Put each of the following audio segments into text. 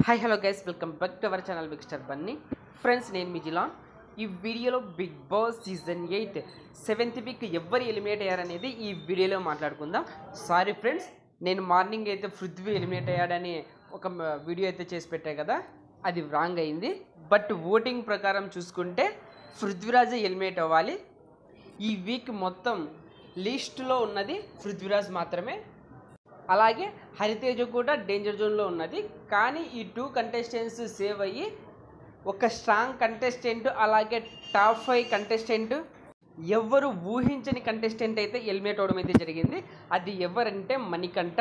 hi hello guys welcome back to our channel big star Bunny friends నేను మీ జిలాన్ ఈ వీడియోలో Big Boss season eight seventh week ఎవరు eliminate అయ్యారనేది ఈ వీడియోలో మాట్లాడుకుందాం సారీ ఫ్రెండ్స్ నేను మార్నింగ్ అయితే పృథ్వీ ఎలిమినేట్ అయ్యాడని ఒక మ- వీడియో అయితే చేసి పెట్టా కదా అది రాంగ్ అయింది బట్ ఓటింగ్ ప్రకారం చూసుకుంటే పృథ్వీరాజే ఎలిమినేట్ అవ్వాలి ఈ వీక్ మొత్తం లిస్టులో ఉన్నది పృథ్వీరాజ్ మాత్రమే అలాగే హరితేజ కూడా డేంజర్ జోన్లో ఉన్నది కానీ ఈ టూ కంటెస్టెంట్స్ సేవ్ అయ్యి ఒక స్ట్రాంగ్ కంటెస్టెంట్ అలాగే టాప్ ఫైవ్ కంటెస్టెంట్ ఎవ్వరు ఊహించని కంటెస్టెంట్ అయితే ఎలిమినేట్ అవడం అయితే జరిగింది అది ఎవరంటే మణికంఠ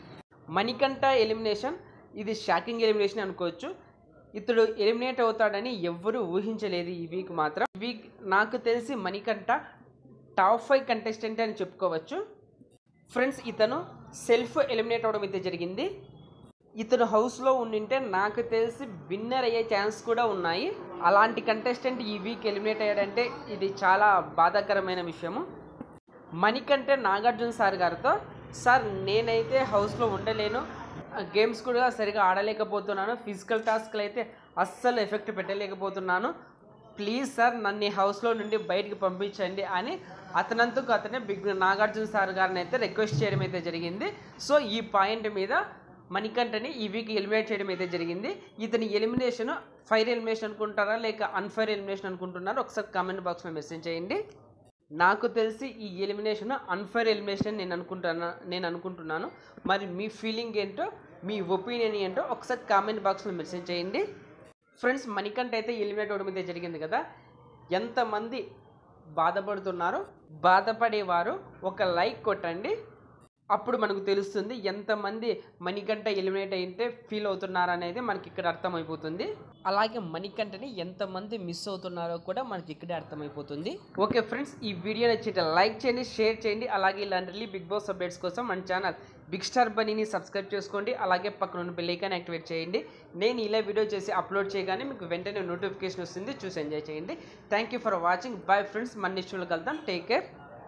మణికంఠ ఎలిమినేషన్ ఇది షాకింగ్ ఎలిమినేషన్ అనుకోవచ్చు ఇతడు ఎలిమినేట్ అవుతాడని ఎవ్వరూ ఊహించలేదు ఈ వీక్ మాత్రం ఈ వీక్ నాకు తెలిసి మణికంఠ టాప్ ఫైవ్ కంటెస్టెంట్ అని చెప్పుకోవచ్చు ఫ్రెండ్స్ ఇతను సెల్ఫ్ ఎలిమినేట్ అవడం అయితే జరిగింది ఇతను హౌస్లో ఉండింటే నాకు తెలిసి విన్నర్ అయ్యే ఛాన్స్ కూడా ఉన్నాయి అలాంటి కంటెస్టెంట్ ఈ వీక్ ఎలిమినేట్ అయ్యాడంటే ఇది చాలా బాధాకరమైన విషయము మణికంటే నాగార్జున సార్ గారితో సార్ నేనైతే హౌస్లో ఉండలేను గేమ్స్ కూడా సరిగా ఆడలేకపోతున్నాను ఫిజికల్ టాస్క్లు అయితే అస్సలు ఎఫెక్ట్ పెట్టలేకపోతున్నాను ప్లీజ్ సార్ నన్ను ఈ హౌస్లో నుండి బయటికి పంపించండి అని అతనంతకు అతనే బిగ్ నాగార్జున సార్ గారిని అయితే రిక్వెస్ట్ చేయడం అయితే జరిగింది సో ఈ పాయింట్ మీద మణికంఠని ఈ వీక్ ఎలిమినేట్ చేయడం అయితే జరిగింది ఇతని ఎలిమినేషన్ ఫైర్ ఎలిమినేషన్ అనుకుంటారా లేక అన్ఫైర్ ఎలిమినేషన్ అనుకుంటున్నారా ఒకసారి కామెంట్ బాక్స్లో మెసేజ్ చేయండి నాకు తెలిసి ఈ ఎలిమినేషన్ అన్ఫైర్ ఎలిమినేషన్ నేను అనుకుంటున్నా నేను అనుకుంటున్నాను మరి మీ ఫీలింగ్ ఏంటో మీ ఒపీనియన్ ఏంటో ఒకసారి కామెంట్ బాక్స్లో మెసేజ్ చేయండి ఫ్రెండ్స్ మణికంఠ అయితే ఎలిమినేట్ అవడం అయితే జరిగింది కదా ఎంతమంది బాధపడుతున్నారో బాధపడేవారు ఒక లైక్ కొట్టండి అప్పుడు మనకు తెలుస్తుంది ఎంతమంది మణికంఠ ఎలిమినేట్ అయితే ఫీల్ అవుతున్నారు అనేది మనకి ఇక్కడ అర్థమైపోతుంది అలాగే మణికంఠని ఎంతమంది మిస్ అవుతున్నారో కూడా మనకి ఇక్కడే అర్థమైపోతుంది ఓకే ఫ్రెండ్స్ ఈ వీడియో నచ్చితే లైక్ చేయండి షేర్ చేయండి అలాగే ఇలాంటి బిగ్ బాస్ అప్డేట్స్ కోసం మన ఛానల్ బిగ్ స్టార్ బనీని సబ్స్క్రైబ్ చేసుకోండి అలాగే పక్కన ఉన్న బెల్ ఐకాన్ యాక్టివేట్ చేయండి నేను ఇలా వీడియో చేసి అప్లోడ్ చేయగానే మీకు వెంటనే నోటిఫికేషన్ వస్తుంది చూసి ఎంజాయ్ చేయండి thank you for watching bye friends మన నెక్స్ట్ కలుద్దాం టేక్ కేర్